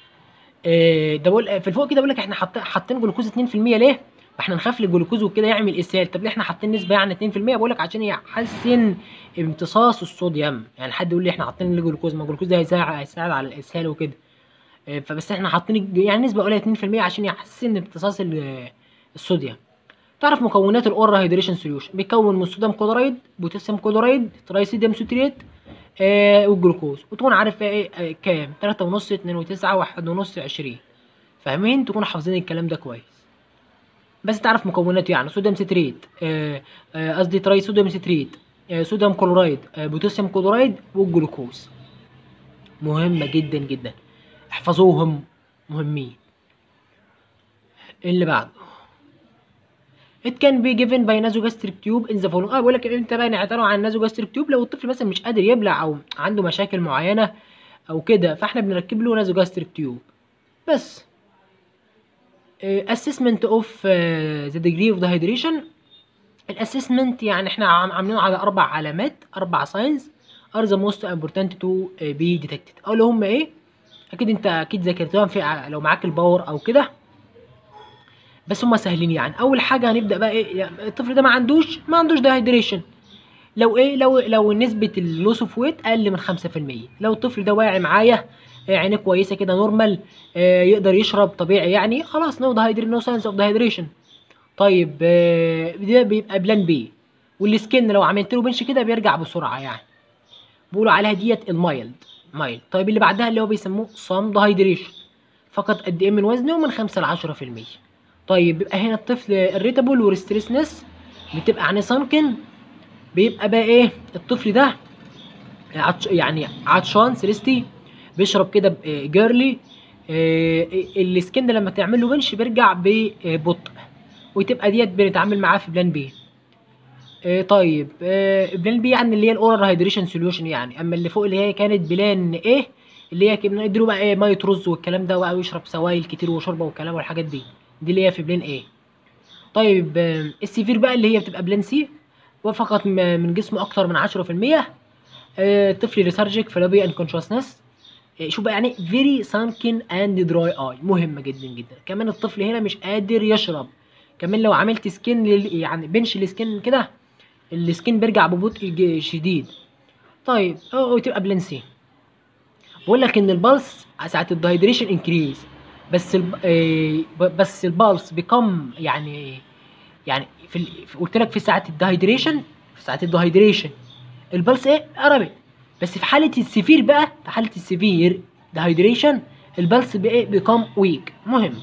آه ده بقول في الفوق كده بقول لك احنا حاطين جلوكوز 2% ليه؟ احنا نخاف الجلوكوز وكده يعمل اسهال طب ليه احنا حاطين نسبه يعني 2% بقول لك عشان يحسن امتصاص الصوديوم يعني حد يقول لي احنا حاطين الجلوكوز ما الجلوكوز ده هيساعد هيساعد على الاسهال وكده فبس احنا حاطين يعني نسبه قليله 2% عشان يحسن امتصاص الصوديوم تعرف مكونات الاورا هيدريشن سوليوشن بيتكون من صوديوم كلورايد بوتاسيوم كلورايد ترايسيديوم سوتريت آه والجلوكوز وتكون عارف ايه آه كام 3 ونص 2 و9 1 ونص 20 فاهمين تكونوا حافظين الكلام ده كويس بس تعرف مكوناته يعني صوديوم ستريت قصدي آه تراي صوديوم ستريت آه صوديوم كلورايد آه بوتاسيوم كلورايد والجلوكوز مهمه جدا جدا احفظوهم مهمين اللي بعده It can be given by nasogastric tube in the following اه بقول لك انت بقى نعتبره عن nasogastric tube لو الطفل مثلا مش قادر يبلع او عنده مشاكل معينه او كده فاحنا بنركب له nasogastric tube بس آه، assessment of آه، the degree of dehydration الاسسمنت يعني احنا عام- عاملينه على اربع علامات اربع ساينز are the most important to آه، be detected او اللي هم ايه اكيد انت اكيد ذاكرتهم في ع- لو معاك الباور او كده بس هم سهلين يعني اول حاجه هنبدا بقى ايه يعني الطفل ده ما عندوش ما عندوش دهيدريشن لو ايه لو لو نسبه اللوس اوف ويت اقل من 5% لو الطفل ده واعي معايا آه، عينيه كويسه كده نورمال آه، يقدر يشرب طبيعي يعني خلاص نو دهيدريشن نو ساينس اوف دهيدريشن طيب آه، ده بيبقى بلان بي والسكن لو عملت له بنش كده بيرجع بسرعه يعني بيقولوا عليها ديت المايلد مايلد طيب اللي بعدها اللي هو بيسموه صام دهيدريشن فقط قد ايه من وزنه من 5 ل 10% طيب بيبقى هنا الطفل الريتابل وريستريسنس بتبقى عن سانكن بيبقى بقى ايه الطفل ده عطش يعني عطشان سيريستي بيشرب كده جيرلي السكن لما تعمل له بنش بيرجع ببطء وتبقى ديت بنتعامل معاه في بلان بي آه، طيب آه، بلان بي يعني اللي هي الاورال هايدريشن سوليوشن يعني اما اللي فوق اللي هي كانت بلان ايه اللي هي كنا نديله بقى ايه ميه رز والكلام ده بقى ويشرب سوائل كتير وشوربه والكلام والحاجات دي دي اللي هي في بلان ايه طيب آه، السيفير بقى اللي هي بتبقى بلان سي وفقط م- من جسمه اكتر من 10% آه، طفل ليثارجيك فلابي انكونشسنس شوف بقى يعني فيري سانكن اند دراي اي مهمه جدا جدا كمان الطفل هنا مش قادر يشرب كمان لو عملت سكين لل... يعني بنش السكين كده السكين بيرجع ببطء ج- شديد طيب او تبقى بلانسي بقول لك ان البلس ساعه الدهيدريشن انكريز بس الب... آه، ب- بس البلس بيكم يعني يعني في, ال... في قلت لك في ساعه الدهيدريشن في ساعه الدهيدريشن البلس ايه قربت بس في حاله السيفير بقى في حاله السيفير دهيدريشن البلس بايه بيكم ويك مهم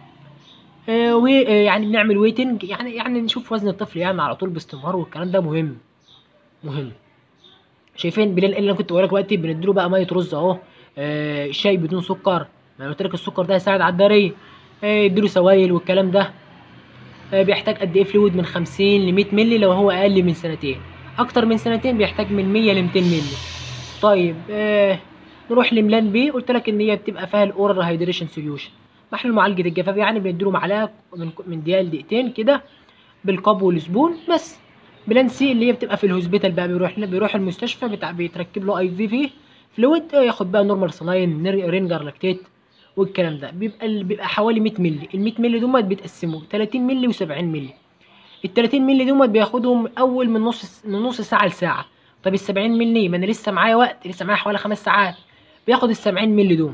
آه ويعني بنعمل ويتنج يعني يعني نشوف وزن الطفل يعني على طول باستمرار والكلام ده مهم مهم شايفين بلال اللي انا كنت بقولك دلوقتي بنديله بقى ميه رز اهو آه شاي بدون سكر ما أنا قلت لك السكر ده هيساعد على الداريه آه يديله سوائل والكلام ده آه بيحتاج قد ايه فلويد من 50 ل 100 مللي لو هو اقل من سنتين اكتر من سنتين بيحتاج من 100 ل 200 مللي طيب آه نروح لملان بي قلت لك ان هي بتبقى فيها الاورال هايدريشن سوليوشن محلول معالجه الجفاف يعني بنديله معلقه من من دقيقه لدقيقتين كده بالقب والسبون بس بلان سي اللي هي بتبقى في الهوسبيتال بقى بيروح بيروح المستشفى بتاع بيتركب له اي في في فلويد ياخد بقى نورمال سلاين رينجر لاكتيت والكلام ده بيبقى ال- بيبقى حوالي 100 مللي ال 100 مللي دول بيتقسموا 30 مللي و70 مللي ال 30 مللي دول بياخدهم اول من نص من نص ساعه لساعه طب ال 70 مللي ما انا لسه معايا وقت لسه معايا حوالي خمس ساعات بياخد ال 70 مللي دول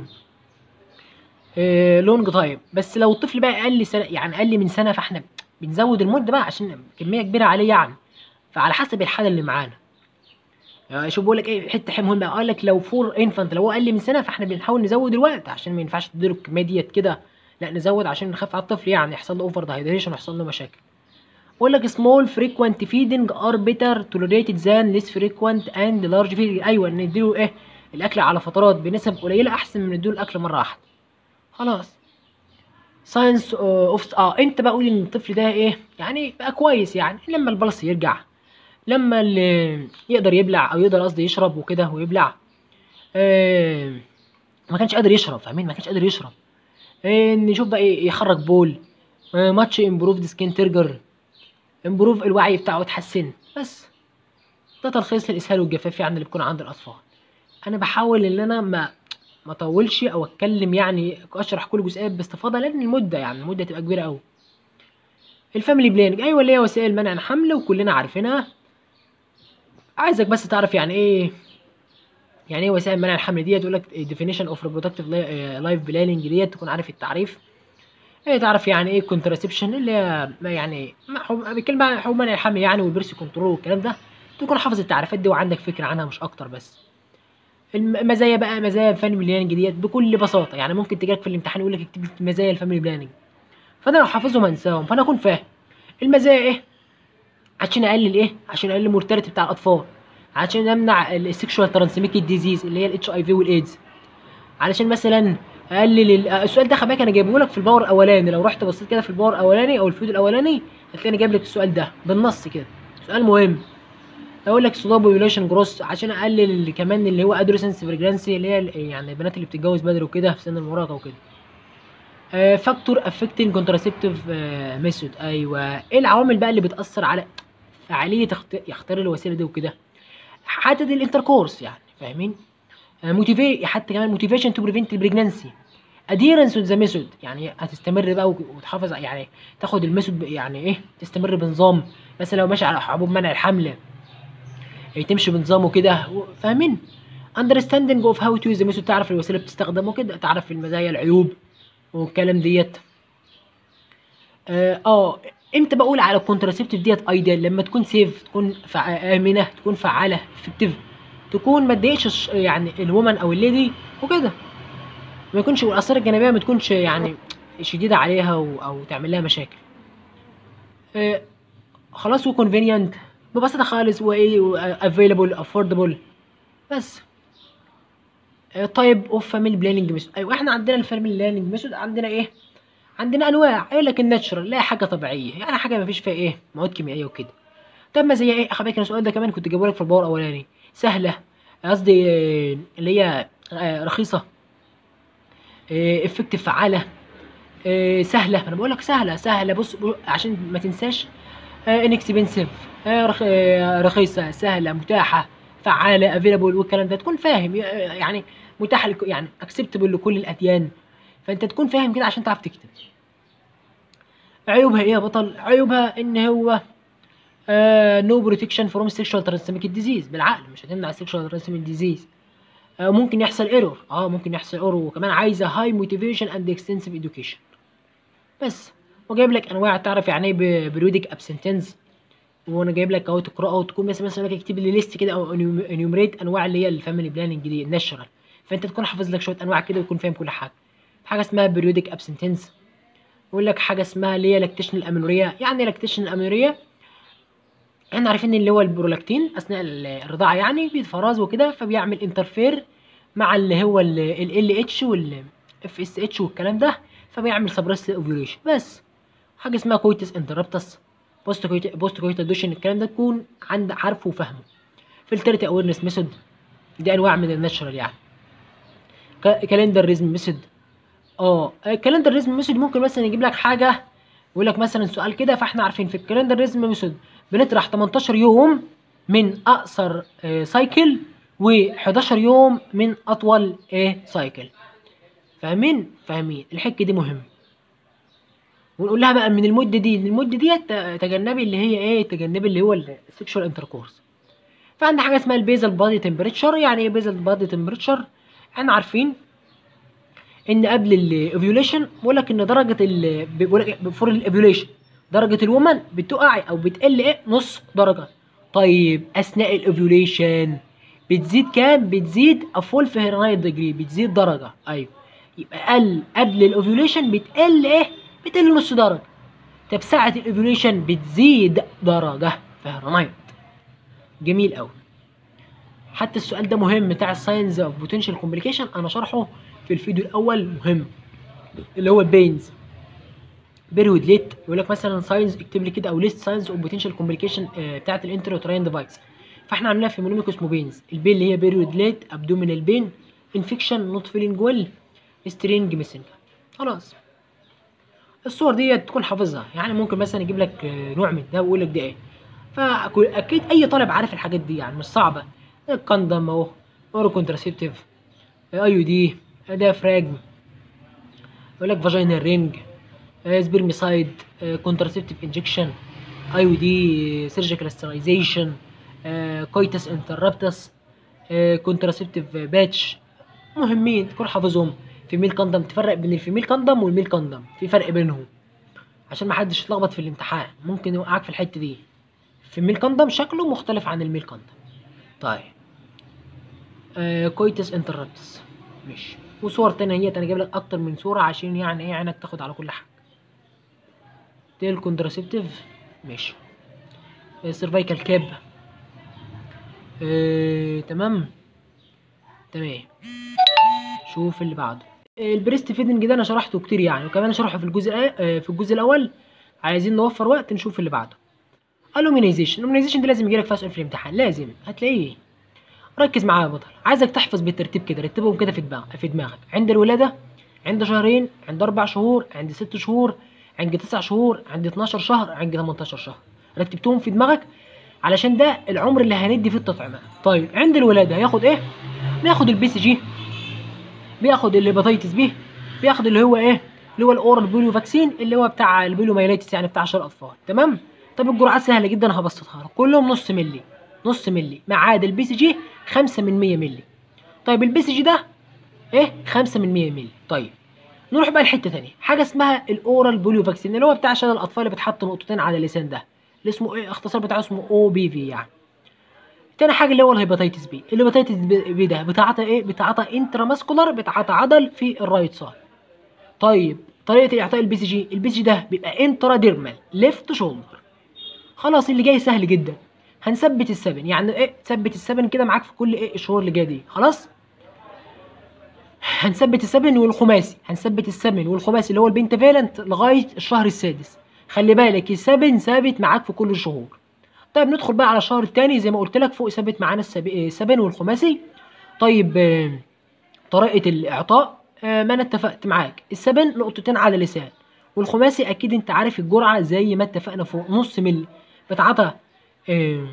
لونج تايم بس لو الطفل بقى اقل سنه يعني اقل من سنه فاحنا بنزود المده بقى عشان كميه كبيره عليه يعني فعلى حسب الحاله اللي معانا يعني شوف بقول لك ايه حته حاجه مهمه قال لك لو فور انفانت لو هو اقل من سنه فاحنا بنحاول نزود الوقت عشان ما ينفعش تديله الكميه ديت كده لا نزود عشان نخاف على الطفل يعني يحصل له اوفر دايدريشن ويحصل له مشاكل بقول لك small frequent feeding are better tolerated than less frequent and large feeding ايوه نديله ايه الاكل على فترات بنسب قليله احسن من نديله الاكل مره واحده خلاص ساينس اوف اه انت بقى قول ان الطفل ده ايه يعني بقى كويس يعني لما البلس يرجع لما اللي يقدر يبلع او يقدر قصدي يشرب وكده ويبلع آه ما كانش قادر يشرب فاهمين ما كانش قادر يشرب آه نشوف بقى ايه يخرج بول آه ماتش امبروف سكين ترجر امبروف الوعي بتاعه اتحسن بس ده تلخيص للاسهال والجفاف يعني اللي بيكون عند الاطفال انا بحاول ان انا ما ما اطولش او اتكلم يعني اشرح كل جزئيه باستفاضه لان المده يعني المده تبقى كبيره قوي الفاميلي بلاننج ايوه اللي هي وسائل منع الحمل وكلنا عارفينها عايزك بس تعرف يعني ايه يعني ايه وسائل منع الحمل ديت يقول لك definition of reproductive life planning ديت تكون عارف التعريف ايه تعرف يعني ايه كونتراسبشن اللي هي ما يعني ما حب- بيتكلم بقى عن حقوق منع الحمل يعني والبرس كنترول والكلام ده تكون حافظ التعريفات دي وعندك فكره عنها مش اكتر بس المزايا بقى مزايا الفاميلي بلاننج ديت بكل بساطه يعني ممكن تجيلك في الامتحان يقول لك اكتب لي مزايا الفاميلي بلاننج فانا لو حافظهم انساهم فانا اكون فاهم المزايا ايه عشان اقلل ايه عشان اقلل المورتاليتي بتاع الاطفال عشان امنع السكشوال ترانسميتد ديزيز اللي هي الاتش اي في والايدز علشان مثلا اقلل ال- آه، السؤال ده خلي بالك انا جايبه لك في الباور الاولاني لو رحت بصيت كده في الباور الاولاني او الفيديو الاولاني هتلاقيني جايب لك السؤال ده بالنص كده سؤال مهم اقول لك سودو بوبيوليشن جروس عشان اقلل اللي كمان اللي هو ادوليسنس فريجرانسي اللي هي ال- يعني البنات اللي بتتجوز بدري وكده في سن المراهقه وكده فاكتور افكتنج كونتراسيبتيف ميثود ايوه ايه العوامل بقى اللي بتاثر على فعاليه اخت- يختار الوسيله دي وكده حتى الانتركورس يعني فاهمين موتيفي حتى كمان موتيفيشن تو بريفنت البريجنانسي اديرنس ذا ميثود يعني هتستمر بقى وك- وتحافظ يعني تاخد الميثود ب- يعني ايه تستمر بنظام مثلا لو ماشي على حبوب منع الحمل إيه، تمشي بنظام وكده و- فاهمين understanding of how to use the method تعرف الوسيله بتستخدم وكده تعرف المزايا العيوب والكلام ديت اه آه، امتى بقول على الكونتراسيبتيف ديت ايديال لما تكون سيف تكون فع... امنه تكون فعاله افكتيف تكون ما تضايقش الش- يعني الومن او الليدي وكده ما يكونش والاثار الجانبيه ما تكونش يعني شديده عليها و... او تعمل لها مشاكل آه خلاص وكونفينينت ببساطه خالص وايه افيلبل افوردبل بس تايب اوف فاميلي بلاننج ميثود ايوه احنا عندنا الفاميلي بلاننج ميثود عندنا ايه عندنا انواع يقول لك الناتشرال لا حاجه طبيعيه يعني حاجه ما فيش فيها ايه مواد كيميائيه وكده طب ما زي ايه خلي بالك السؤال ده كمان كنت جايبه لك في الباور الاولاني سهله قصدي آه، اللي هي آه، رخيصه افكتيف فعاله آه، سهله انا بقول لك سهله سهله بص بص- عشان ما تنساش انكسبنسيف رخيصه سهله متاحه فعاله افيلابل والكلام ده تكون فاهم آه، يعني متاحه لك يعني اكسبتبل لكل الاديان فانت تكون فاهم كده عشان تعرف تكتب عيوبها ايه يا بطل عيوبها ان هو نو بروتكشن فروم سيكشوال ترانسميتد ديزيز بالعقل مش هتمنع السيكشوال ترانسميتد ديزيز ممكن يحصل ايرور اه ممكن يحصل ايرور وكمان عايزه هاي موتيفيشن اند اكستنسيف اديوكيشن بس وجايب لك انواع تعرف يعني ايه بريودك ابسنتنز وانا جايب لك اهو تقراها وتكون مثلا مثلا لك اكتب لي ليست كده او انيومريت انواع اللي هي الفاميلي بلاننج دي الناشرال فانت تكون حافظ لك شويه انواع كده وتكون فاهم كل حاجه حاجه اسمها بريودك ابسنتنز يقول لك حاجه اسمها اللي هي لاكتيشن الامينوريا يعني لاكتيشن الامينوريا احنا عارفين اللي هو البرولاكتين اثناء ال- الرضاعه يعني بيتفرز وكده فبيعمل انترفير مع اللي هو ال اتش وال اف اس اتش والكلام ده فبيعمل سبريس اوفيوليشن بس حاجه اسمها كويتس انتربتس بوست كويت بوست كويت ادوشن الكلام ده تكون عند عارفه وفاهمه فلترتي اويرنس ميثود دي انواع من الناتشرال يعني كالندر ريزم ميثود اه الكالندر ريزم ميثود ممكن مثلا يجيب لك حاجه يقول لك مثلا سؤال كده فاحنا عارفين في الكالندر ريزم ميثود بنطرح 18 يوم من اقصر آه، سايكل و11 يوم من اطول ايه سايكل فاهمين فاهمين الحكه دي مهم ونقول لها بقى من المده دي من المده دي تجنبي اللي هي ايه تجنبي اللي هو السكشوال انتركورس فعندنا حاجه اسمها البيزل بادي تمبريتشر يعني ايه بيزل بادي تمبريتشر احنا عارفين ان قبل الاوفيوليشن بيقول لك ان درجه ال بيقول لك بفور الاوفيوليشن درجه الومن بتقع او بتقل ايه نص درجه طيب اثناء الاوفيوليشن بتزيد كام بتزيد افول فهرنايت ديجري بتزيد درجه ايوه يبقى قل قبل الاوفيوليشن بتقل ايه بتقل نص درجه طب ساعه الاوفيوليشن بتزيد درجه فهرنايت جميل قوي حتى السؤال ده مهم بتاع الساينز اوف بوتنشال كومبليكيشن انا شرحه في الفيديو الاول مهم اللي هو البينز بيريود ليت يقول لك مثلا ساينز اكتب لي كده او ليست ساينز اوف بوتنشال كومبليكيشن بتاعت الانتروتراين ديفايس فاحنا عاملينها في مونوميك اسمه بينز البين اللي هي بيريود ليت ابدومينال بين انفكشن نوت فيلينج ويل سترينج ميسنج خلاص الصور دي تكون حافظها يعني ممكن مثلا يجيب لك آه، نوع من ده ويقول لك ده ايه فاكيد اي طالب عارف الحاجات دي يعني مش صعبه الكندم اهو اورو كونتراسيبتيف اي يو دي ديافراجم يقول لك فاجينال رينج سبيرميسايد كونتراسيبتيف انجكشن اي يو دي سيرجيكال سترايزيشن كويتس انتربتس كونتراسيبتيف باتش مهمين تكون حافظهم فيميل كندم تفرق بين الفيميل كندم والميل كندم في فرق بينهم عشان ما حدش يتلخبط في الامتحان ممكن يوقعك في الحته دي الفيميل كندم شكله مختلف عن الميل كندم طيب آه كويتس انتربتس ماشي وصور تانية هي انا جايب لك اكتر من صورة عشان يعني ايه عينك تاخد على كل حاجة تيل كونتراسيبتيف ماشي سيرفايكال كاب آه تمام تمام شوف اللي بعده البريست فيدنج ده انا شرحته كتير يعني وكمان شرحه في الجزء آه، في الجزء الاول عايزين نوفر وقت نشوف اللي بعده الومينيزيشن الومينيزيشن ده لازم يجيلك فيها سؤال في الامتحان لازم هتلاقيه ركز معايا يا بطل عايزك تحفظ بالترتيب كده رتبهم كده في دماغك في دماغك عند الولاده عند شهرين عند اربع شهور عند ست شهور عند تسع شهور عند 12 شهر عند 18 شهر رتبتهم في دماغك علشان ده العمر اللي هندي فيه التطعيمات طيب عند الولاده هياخد ايه بياخد البي سي جي بياخد الهيباتيتس بي بياخد اللي هو ايه اللي هو الاورال بوليو فاكسين اللي هو بتاع البوليو مايليتس يعني بتاع عشر الاطفال تمام طب الجرعات سهله جدا هبسطها لك كلهم نص ملي نص ملي ما عدا البي سي جي 5 من 100 ملي طيب البي سي جي ده ايه 5 من 100 ملي طيب نروح بقى لحته ثانيه حاجه اسمها الاورال بوليو فاكسين اللي هو بتاع عشان الاطفال اللي بتحط نقطتين على اللسان ده اللي اسمه ايه اختصار بتاعه اسمه او بي في يعني تاني حاجه اللي هو الهيباتيتس بي الهيباتيتس بي ده بتعطى ايه بتعطى انتراماسكولار بتعطى عضل في الرايت سايد طيب طريقه اعطاء البي سي جي البي سي جي ده بيبقى انترا ديرمال ليفت شولدر خلاص اللي جاي سهل جدا هنثبت السبن يعني ايه تثبت السبن كده معاك في كل ايه الشهور اللي جايه دي خلاص هنثبت السبن والخماسي هنثبت السبن والخماسي اللي هو البنتافالنت لغايه الشهر السادس خلي بالك السبن ثابت معاك في كل الشهور طيب ندخل بقى على الشهر الثاني زي ما قلت لك فوق ثابت معانا السبن والخماسي طيب آه، طريقه الاعطاء آه، ما انا اتفقت معاك السبن نقطتين على اللسان والخماسي اكيد انت عارف الجرعه زي ما اتفقنا فوق نص ملي بتعطى آه،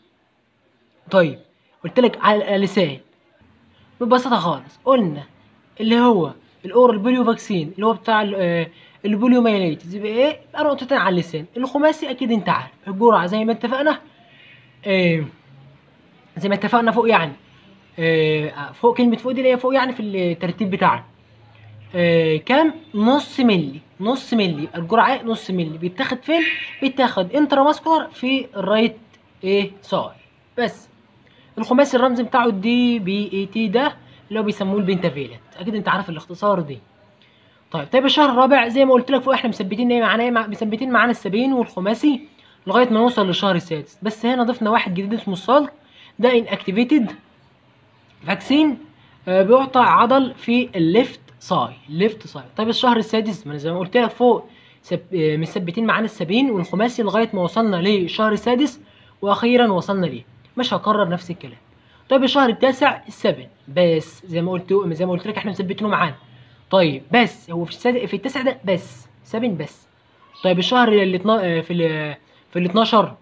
طيب قلت لك على اللسان ببساطه خالص قلنا اللي هو الاورال بوليو فاكسين اللي هو بتاع البوليو مايليتس يبقى ايه يبقى نقطتين على اللسان الخماسي اكيد انت عارف الجرعه زي ما اتفقنا آه زي ما اتفقنا فوق يعني آه فوق كلمه فوق دي اللي هي فوق يعني في الترتيب بتاعنا آه كام نص ملي نص ملي الجرعه ايه نص ملي بيتاخد فين بيتاخد انترا ماسكولار في الرايت ايه ساي بس الخماسي الرمز بتاعه الدي بي اي تي ده اللي هو بيسموه البنتافيلنت اكيد انت عارف الاختصار دي طيب طيب الشهر الرابع زي ما قلت لك فوق احنا مثبتين ايه معانا ايه مثبتين معانا السبعين والخماسي لغايه ما نوصل للشهر السادس بس هنا ضفنا واحد جديد اسمه السالك ده ان اكتيفيتد فاكسين بيعطى عضل في الليفت ساي ليفت ساي طيب الشهر السادس ما زي ما قلت لك فوق سب... آه، مثبتين معانا السبعين والخماسي لغايه ما وصلنا للشهر السادس واخيرا وصلنا ليه مش هكرر نفس الكلام طيب الشهر التاسع السبن بس زي ما قلت زي ما قلت لك احنا مثبتينه معانا طيب بس هو في السادس في التاسع ده بس سبن بس طيب الشهر اللي اتنا... في ال في ال 12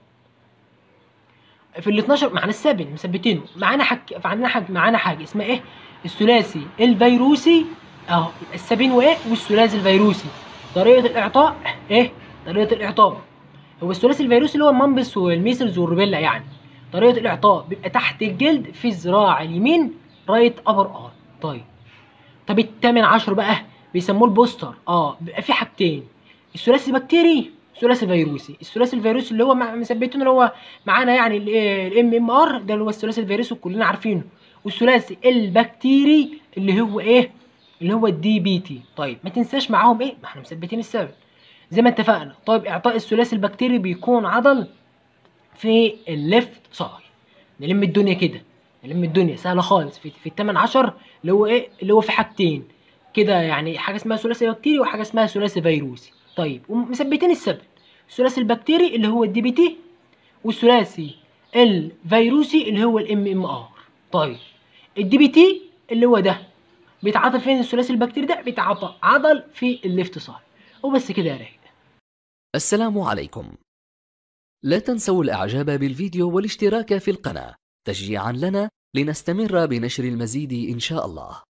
في ال 12 معانا السبن مثبتينه معانا حاجه معانا حاجه معانا حاجه اسمها ايه الثلاثي الفيروسي اهو السبين وايه والثلاثي الفيروسي طريقه الاعطاء ايه طريقه الاعطاء هو الثلاثي الفيروسي اللي هو المامبس والميسلز والروبيلا يعني طريقه الاعطاء بيبقى تحت الجلد في الذراع اليمين رايت ابر ار طيب طب الثامن عشر بقى بيسموه البوستر اه بيبقى في حاجتين الثلاثي بكتيري الثلاثي الفيروسي الثلاثي الفيروسي اللي هو مثبتينه اللي هو معانا يعني الام ام ار ده اللي هو الثلاثي الفيروسي كلنا عارفينه والثلاثي البكتيري اللي هو ايه اللي هو الدي بي تي طيب ما تنساش معاهم ايه ما احنا مثبتين السبب زي ما اتفقنا طيب اعطاء الثلاثي البكتيري بيكون عضل في الليفت ساي نلم الدنيا كده نلم الدنيا سهله خالص في في الثامن عشر اللي هو ايه اللي هو في حاجتين كده يعني حاجه اسمها ثلاثي بكتيري وحاجه اسمها ثلاثي فيروسي طيب ومثبتين السبب الثلاثي البكتيري اللي هو الدي بي تي والثلاثي الفيروسي اللي هو الام ام ار طيب الدي بي تي اللي هو ده بيتعاطى فين الثلاثي البكتيري ده بيتعاطى عضل في الليفت سايد وبس كده يا رايق السلام عليكم لا تنسوا الاعجاب بالفيديو والاشتراك في القناة تشجيعا لنا لنستمر بنشر المزيد ان شاء الله